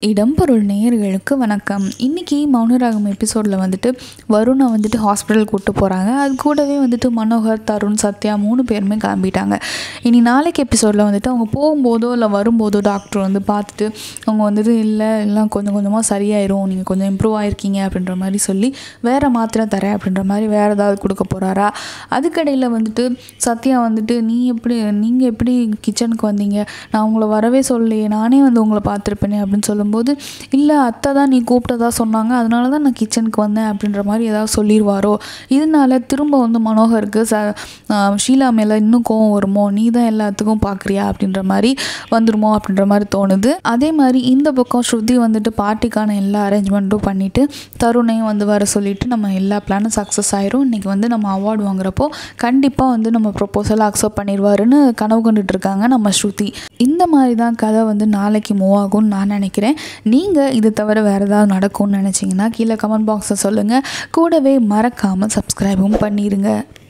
இடம்பொருள் நேயர்களுக்கு வணக்கம் இன்றைக்கி மௌனராகம் எபிசோடில் வந்துட்டு வருணை வந்துட்டு ஹாஸ்பிட்டல் கூப்பிட்டு போகிறாங்க அது கூடவே வந்துட்டு மனோகர் தருண் சத்யா மூணு பேருமே கிளம்பிட்டாங்க இனி நாளைக்கு எபிசோடில் வந்துட்டு அவங்க போகும்போதோ இல்லை வரும்போதோ டாக்டர் வந்து பார்த்துட்டு அவங்க வந்துட்டு இல்லை எல்லாம் கொஞ்சம் கொஞ்சமாக சரியாயிரும் நீங்கள் கொஞ்சம் இம்ப்ரூவ் ஆயிருக்கீங்க அப்படின்ற மாதிரி சொல்லி வேறு மாத்திரை தரேன் அப்படின்ற மாதிரி வேறு ஏதாவது கொடுக்க போகிறாரா அதுக்கடையில் வந்துட்டு சத்யா வந்துட்டு நீ எப்படி நீங்கள் எப்படி கிச்சனுக்கு வந்தீங்க நான் உங்களை வரவே சொல்லலையே நானே வந்து உங்களை பார்த்துருப்பேனே அப்படின்னு சொல்லும்போது இல்லை அத்தை தான் நீ கூப்பிட்டதா சொன்னாங்க அதனால தான் நான் கிச்சனுக்கு வந்தேன் அப்படின்ற மாதிரி ஏதாவது சொல்லிடுவாரோ இதனால திரும்ப வந்து மனோகருக்கு ச ஆஹ் ஷீலா மேலே இன்னும் கோவம் வருமோ நீ தான் எல்லாத்துக்கும் பார்க்குறியா அப்படின்ற மாதிரி வந்துருமோ அப்படின்ற மாதிரி தோணுது அதே மாதிரி இந்த பக்கம் ஸ்ருதி வந்துட்டு பார்ட்டிக்கான எல்லா அரேஞ்ச்மெண்ட்டும் பண்ணிவிட்டு தருணையும் வந்து வர சொல்லிட்டு நம்ம எல்லா பிளானும் சக்ஸஸ் ஆயிரும் இன்றைக்கி வந்து நம்ம அவார்டு வாங்குறப்போ கண்டிப்பாக வந்து நம்ம ப்ரொப்போசலை அக்செப்ட் பண்ணிடுவாருன்னு கனவு கண்டுட்டு இருக்காங்க நம்ம ஸ்ருதி இந்த மாதிரி தான் கதை வந்து நாளைக்கு மூவ் ஆகும்னு நான் நினைக்கிறேன் நீங்கள் இது தவிர வேறு ஏதாவது நடக்கும்னு நினச்சிங்கன்னா கீழே கமெண்ட் பாக்ஸில் சொல்லுங்கள் கூடவே மறக்காமல் சப்ஸ்கிரைபும் பண்ணிடுங்க